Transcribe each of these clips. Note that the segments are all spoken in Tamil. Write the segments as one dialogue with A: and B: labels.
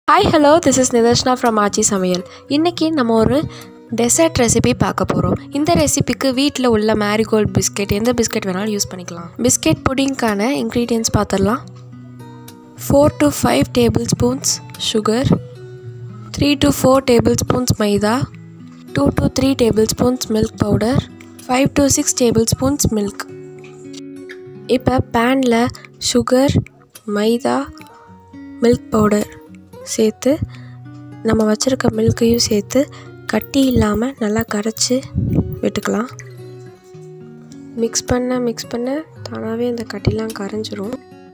A: hi hello this is Nidharshna from Aachi Samayal இன்றைக்கி நம்ம ஒரு டெசர்ட் ரெசிபி பார்க்க போகிறோம் இந்த ரெசிபிக்கு வீட்டில் உள்ள மேரிகோல்ட் பிஸ்கெட் எந்த பிஸ்கெட் வேணாலும் யூஸ் பண்ணிக்கலாம் பிஸ்கெட் புடிங்க்கான இன்க்ரீடியன்ஸ் பார்த்துடலாம் four to five tablespoons sugar three to four tablespoons maida two to three tablespoons milk powder five to six tablespoons milk இப்போ பேனில் சுகர் மைதா மில்க் பவுடர் சேர்த்து நம்ம வச்சுருக்க மில்க்கையும் சேர்த்து கட்டி இல்லாமல் நல்லா கரைச்சி விட்டுக்கலாம் மிக்ஸ் பண்ண மிக்ஸ் பண்ண தானாகவே இந்த கட்டிலாம் கரைஞ்சிரும்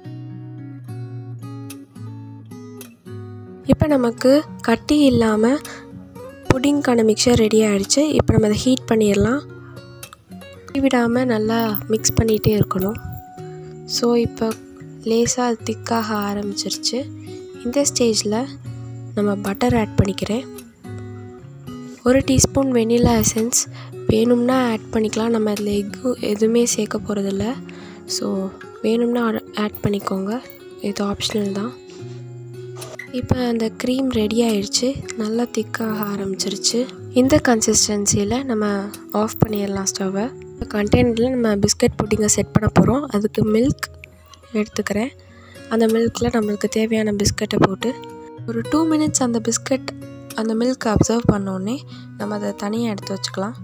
A: இப்போ நமக்கு கட்டி இல்லாமல் புடிங்க்கான மிக்சர் ரெடி ஆகிடுச்சு இப்போ நம்ம அதை ஹீட் பண்ணிடலாம் விடாமல் நல்லா மிக்ஸ் பண்ணிகிட்டே இருக்கணும் ஸோ இப்போ லேசாக அது திக்காக ஆரம்பிச்சிருச்சு இந்த ஸ்டேஜில் நம்ம பட்டர் ஆட் பண்ணிக்கிறேன் ஒரு டீஸ்பூன் வெனிலா எசன்ஸ் வேணும்னா ஆட் பண்ணிக்கலாம் நம்ம அதில் எக்கு எதுவுமே சேர்க்க போகிறதில்ல ஸோ வேணும்னா ஆட் பண்ணிக்கோங்க இது ஆப்ஷனல் தான் இப்போ அந்த க்ரீம் ரெடி ஆயிடுச்சு நல்லா திக்காக ஆரம்பிச்சிருச்சு இந்த கன்சிஸ்டன்சியில் நம்ம ஆஃப் பண்ணிடலாம் ஸ்டவ்வை கண்டெய்னரில் நம்ம பிஸ்கட் புட்டிங்கை செட் பண்ண போகிறோம் அதுக்கு மில்க் எடுத்துக்கிறேன் அந்த மில்கில் நம்மளுக்கு தேவையான பிஸ்கட்டை போட்டு ஒரு டூ மினிட்ஸ் அந்த பிஸ்கட் அந்த மில்க் அப்சர்வ் பண்ணோடனே நம்ம அதை தனியாக எடுத்து வச்சுக்கலாம்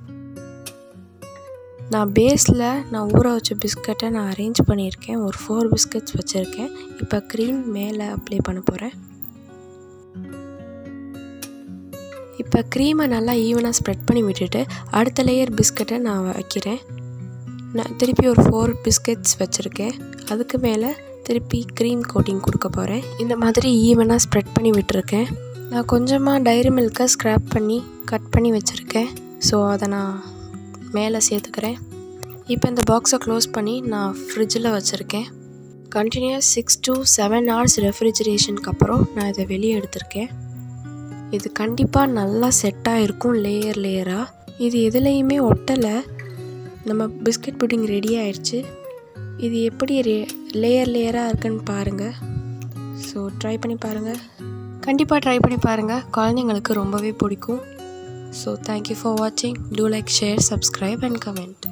A: நான் பேஸில் நான் ஊற வச்ச பிஸ்கட்டை நான் அரேஞ்ச் பண்ணியிருக்கேன் ஒரு ஃபோர் பிஸ்கட்ஸ் வச்சுருக்கேன் இப்போ க்ரீம் மேலே அப்ளை பண்ண போகிறேன் இப்போ க்ரீமை நல்லா ஈவனாக ஸ்ப்ரெட் பண்ணி விட்டுட்டு அடுத்த லேயர் பிஸ்கட்டை நான் வைக்கிறேன் நான் திருப்பி ஒரு ஃபோர் பிஸ்கெட்ஸ் வச்சுருக்கேன் அதுக்கு மேலே திருப்பி க்ரீம் கோட்டிங் கொடுக்க போகிறேன் இந்த மாதிரி ஈவனாக ஸ்ப்ரெட் பண்ணி விட்டுருக்கேன் நான் கொஞ்சமாக டைரி மில்கை ஸ்க்ராப் பண்ணி கட் பண்ணி வச்சுருக்கேன் ஸோ அதை நான் மேலே சேர்த்துக்கிறேன் இப்போ இந்த பாக்ஸை க்ளோஸ் பண்ணி நான் ஃப்ரிட்ஜில் வச்சுருக்கேன் continuous six to seven hours ரெஃப்ரிஜரேஷனுக்கு அப்புறம் நான் இதை வெளியே எடுத்திருக்கேன் இது கண்டிப்பாக நல்லா செட்டாக இருக்கும் லேயர் லேயராக இது எதுலேயுமே ஒட்டலை நம்ம பிஸ்கட் புட்டிங் ரெடி ஆயிடுச்சு இது எப்படி ரே லேயர் லேயராக இருக்குன்னு பாருங்கள் ஸோ ட்ரை பண்ணி பாருங்கள் கண்டிப்பாக ட்ரை பண்ணி பாருங்கள் குழந்தைங்களுக்கு ரொம்பவே பிடிக்கும் ஸோ தேங்க்யூ ஃபார் வாட்சிங் do like share subscribe and comment